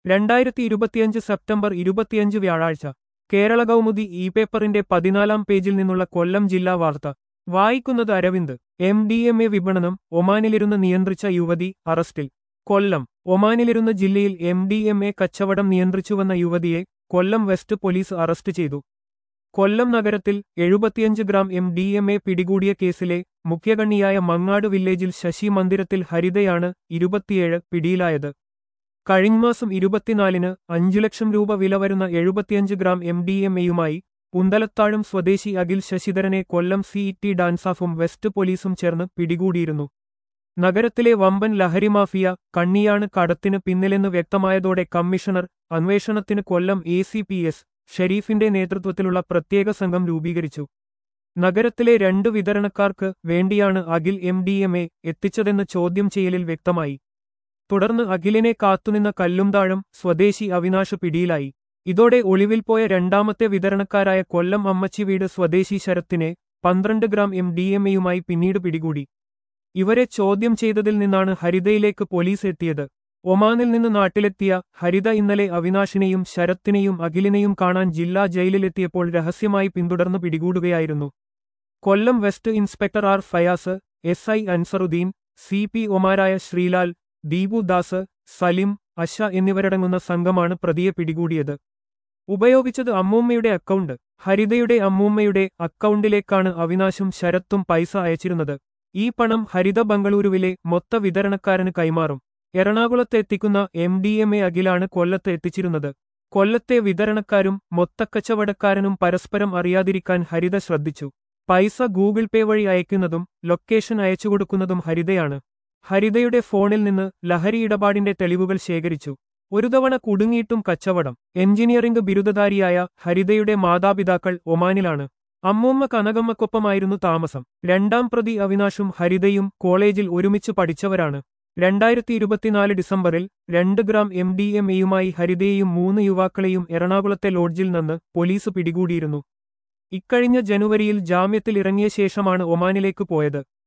രണ്ടായിരത്തി ഇരുപത്തിയഞ്ച് സെപ്റ്റംബർ ഇരുപത്തിയഞ്ച് വ്യാഴാഴ്ച കേരള കൗമുദി ഇ പേപ്പറിന്റെ പതിനാലാം പേജിൽ നിന്നുള്ള കൊല്ലം ജില്ലാ വാർത്ത വായിക്കുന്നത് Aravind M D M A വിപണനം ഒമാനിലിരുന്ന് നിയന്ത്രിച്ച യുവതി അറസ്റ്റിൽ കൊല്ലം ഒമാനിലിരുന്ന് ജില്ലയിൽ എം ഡി എം എ കച്ചവടം നിയന്ത്രിച്ചുവന്ന യുവതിയെ കൊല്ലം വെസ്റ്റ് പോലീസ് അറസ്റ്റ് ചെയ്തു കൊല്ലം നഗരത്തിൽ എഴുപത്തിയഞ്ച് gram M D M A പിടികൂടിയ കേസിലെ മുഖ്യകണ്ണിയായ മങ്ങാട് വില്ലേജിൽ ശശി മന്ദിരത്തിൽ ഹരിതയാണ് ഇരുപത്തിയേഴ് പിടിയിലായത് കഴിഞ്ഞമാസം ഇരുപത്തിനാലിന് അഞ്ചു ലക്ഷം രൂപ വില വരുന്ന എഴുപത്തിയഞ്ച് ഗ്രാം എം ഡി എം എയുമായി പുന്തലത്താഴം സ്വദേശി അഖിൽ ശശിധരനെ കൊല്ലം സി ടി ഡാൻസാഫും വെസ്റ്റ് പോലീസും ചേർന്ന് പിടികൂടിയിരുന്നു നഗരത്തിലെ വമ്പൻ ലഹരി മാഫിയ കണ്ണിയാണ് കടത്തിന് പിന്നിലെന്ന് വ്യക്തമായതോടെ കമ്മീഷണർ അന്വേഷണത്തിന് Kollam A C P S ഷെരീഫിന്റെ നേതൃത്വത്തിലുള്ള പ്രത്യേക സംഘം രൂപീകരിച്ചു നഗരത്തിലെ രണ്ടു വിതരണക്കാർക്ക് വേണ്ടിയാണ് Akhil M D M A എത്തിച്ചതെന്ന് ചോദ്യം ചെയ്യലിൽ വ്യക്തമായി തുടർന്ന് അഖിലിനെ കാത്തുനിന്ന കല്ലുംതാഴം സ്വദേശി അവിനാശ് പിടിയിലായി ഇതോടെ ഒളിവിൽ പോയ രണ്ടാമത്തെ വിതരണക്കാരായ കൊല്ലം അമ്മച്ചി വീട് സ്വദേശി ശരത്തിനെ പന്ത്രണ്ട് ഗ്രാം എം ഡി എം എയുമായി പിന്നീട് പിടികൂടി ഇവരെ ചോദ്യം ചെയ്തതിൽ നിന്നാണ് ഹരിതയിലേക്ക് പോലീസ് എത്തിയത് ഒമാനിൽ നിന്ന് നാട്ടിലെത്തിയ ഹരിത ഇന്നലെ അവിനാശിനെയും ശരത്തിനെയും അഖിലിനെയും കാണാൻ ജില്ലാ ജയിലിലെത്തിയപ്പോൾ രഹസ്യമായി പിന്തുടർന്ന് പിടികൂടുകയായിരുന്നു Kollam west inspector R Fayas S I Ansaruddin C P ഒമാരായ ശ്രീലാൽ ദീപു ദാസ് സലിം അഷ എന്നിവരടങ്ങുന്ന സംഘമാണ് പ്രതിയെ പിടികൂടിയത് ഉപയോഗിച്ചത് അമ്മൂമ്മയുടെ അക്കൗണ്ട് ഹരിതയുടെ അമ്മൂമ്മയുടെ അക്കൗണ്ടിലേക്കാണ് അവിനാശും ശരത്തും പൈസ അയച്ചിരുന്നത് ഈ പണം ഹരിത ബംഗളൂരുവിലെ മൊത്ത വിതരണക്കാരന് കൈമാറും എറണാകുളത്ത് എത്തിക്കുന്ന എം ഡി എം എ അഖിലാണ് കൊല്ലത്ത് എത്തിച്ചിരുന്നത് കൊല്ലത്തെ വിതരണക്കാരും മൊത്തക്കച്ചവടക്കാരനും പരസ്പരം അറിയാതിരിക്കാൻ ഹരിത ശ്രദ്ധിച്ചു പൈസ ഗൂഗിൾ പേ വഴി അയക്കുന്നതും ലൊക്കേഷൻ അയച്ചുകൊടുക്കുന്നതും ഹരിതയാണ് ഹരിതയുടെ ഫോണിൽ നിന്ന് ലഹരി ഇടപാടിന്റെ തെളിവുകൾ ശേഖരിച്ചു ഒരു തവണ കുടുങ്ങിയിട്ടും കച്ചവടം എഞ്ചിനീയറിംഗ് ബിരുദധാരിയായ ഹരിതയുടെ മാതാപിതാക്കൾ ഒമാനിലാണ് അമ്മൂമ്മ കനകമ്മക്കൊപ്പമായിരുന്നു താമസം രണ്ടാം പ്രതി അവിനാശും ഹരിതയും കോളേജിൽ ഒരുമിച്ച് പഠിച്ചവരാണ് രണ്ടായിരത്തി ഇരുപത്തിനാല് ഡിസംബറിൽ രണ്ട് ഗ്രാം എം ഡി എം എയുമായി ഹരിതയെയും മൂന്ന് യുവാക്കളെയും എറണാകുളത്തെ ലോഡ്ജിൽ നിന്ന് പോലീസ് പിടികൂടിയിരുന്നു ഇക്കഴിഞ്ഞ ജനുവരിയിൽ ജാമ്യത്തിൽ ഇറങ്ങിയ ശേഷമാണ് ഒമാനിലേക്ക് പോയത്